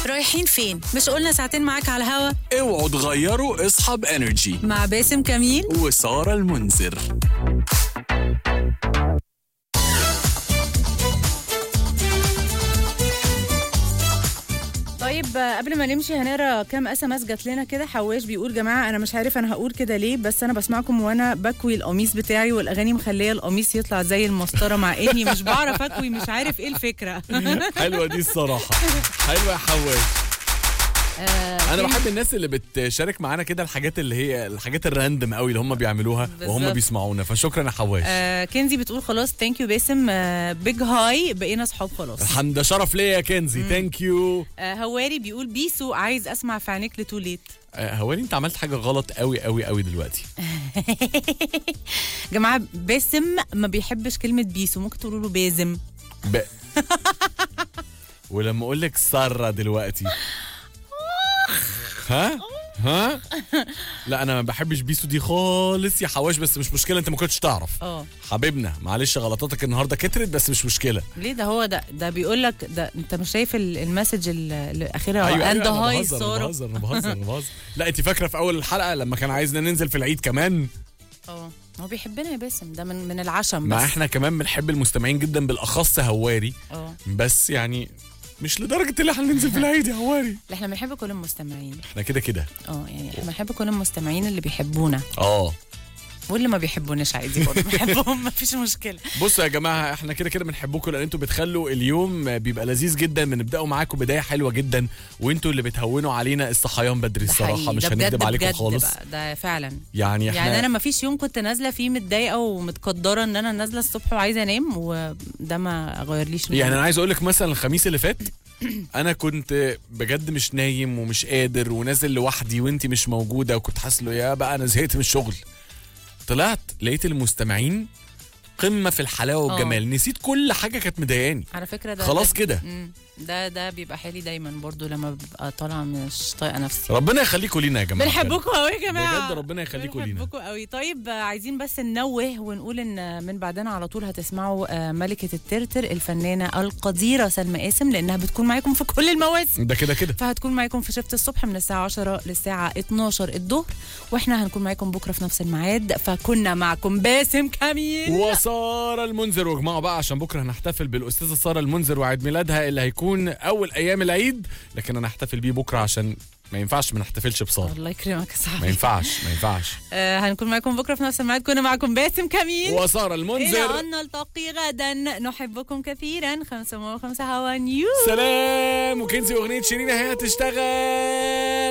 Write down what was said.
رايحين فين؟ مش قلنا ساعتين معاك على الهوا اوعوا تغيروا اصحاب انرجي مع باسم كميل وسارة المنذر طيب آه، قبل ما نمشي هنقرا كام اس ام اس جات لنا كده حواش بيقول جماعه انا مش عارف انا هقول كده ليه بس انا بسمعكم وانا بكوي القميص بتاعي والاغاني مخليه القميص يطلع زي المسطره مع اني مش بعرف اكوي مش عارف ايه الفكره حلوه دي الصراحه حلوه يا حواش انا بحب الناس اللي بتشارك معانا كده الحاجات اللي هي الحاجات الراندم قوي اللي هم بيعملوها وهم بالظبط. بيسمعونا فشكرا يا حواش آه كنزي بتقول خلاص ثانك يو باسم آه بيج هاي بقينا اصحاب خلاص الحمد ده شرف ليا يا كنزي ثانك يو آه هواري بيقول بيسو عايز اسمع في عينيك لتوليت هوالي انت عملت حاجه غلط قوي قوي قوي دلوقتي جماعه باسم ما بيحبش كلمه بيسو ممكن تقولوا له باسم ب... ولما اقول لك ساره دلوقتي ها ها لا انا ما بحبش بيسو دي خالص يا حواش بس مش مشكله انت ما كنتش تعرف اه حبيبنا معلش غلطاتك النهارده كترت بس مش مشكله ليه ده هو ده ده بيقول لك ده انت مش شايف ال- المسج ال- اللي اخرها ايوه اند ايوه هاي انا بهزر انا ساره بهزر انا بهزر انا بهزر لا انت فاكره في اول الحلقه لما كان عايزنا ننزل في العيد كمان اه هو بيحبنا يا باسم ده من من العشم ما بس احنا كمان بنحب المستمعين جدا بالاخص هواري اه بس يعني مش لدرجه اللي احنا ننزل في العيد يا هواري لا، احنا بنحب كل المستمعين احنا كده كده اه يعني احنا بنحب كل المستمعين اللي بيحبونا اه واللي ما بيحبوناش عادي برضه بنحبهم مفيش مشكله بصوا يا جماعه احنا كده كده بنحبكم لان انتوا بتخلوا اليوم بيبقى لذيذ جدا بنبداوا معاكم بدايه حلوه جدا وانتوا اللي بتهونوا علينا الصحيان بدري ده الصراحه حقيقي مش ده بجد هنكدب عليكم بجد خالص بقى ده فعلا يعني احنا يعني انا ما فيش يوم كنت نازله فيه متضايقه ومتقدره ان انا نازله الصبح وعايزه انام وده ما غيرليش المود. يعني انا عايز اقول لك مثلا الخميس اللي فات انا كنت بجد مش نايم ومش قادر ونازل لوحدي وانت مش موجوده وكنت حاسس له يا بقى انا زهقت من الشغل طلعت لقيت المستمعين قمه في الحلاوه آه. والجمال نسيت كل حاجه كانت مضايقاني على فكره ده خلاص ده- كده مم. ده ده بيبقى حالي دايما برضو لما ببقى طالعه مش طايقه نفسي ربنا يخليكم لينا يا جماعه بنحبكم قوي يا جماعه بجد ربنا يخليكم لينا بنحبكم قوي طيب آه، عايزين بس ننوه ونقول ان من بعدنا على طول هتسمعوا آه، ملكه الترتر الفنانه القديره سلمى قاسم لانها بتكون معاكم في كل المواسم ده كده كده فهتكون معاكم في شفت الصبح من الساعة 10 للساعة 12 الظهر واحنا هنكون معاكم بكرة في نفس الميعاد فكنا معكم باسم كميل وسارة المنذر واجمعوا بقى عشان بكره هنحتفل بالاستاذه ساره المنذر وعيد ميلادها اللي هيكون اول ايام العيد لكن انا هحتفل بيه بكره عشان ما ينفعش ما نحتفلش بساره الله يكرمك يا ما صاحبي ينفعش ما ينفعش آه هنكون معاكم بكرة في نفس الميعاد كنا معكم باسم كميل وساره إلى المنذر أن نلتقي غدا نحبكم كثيرا خمسة وخمسة هوا نيوز سلام وكنزي اغنيه شيرين هي هتشتغل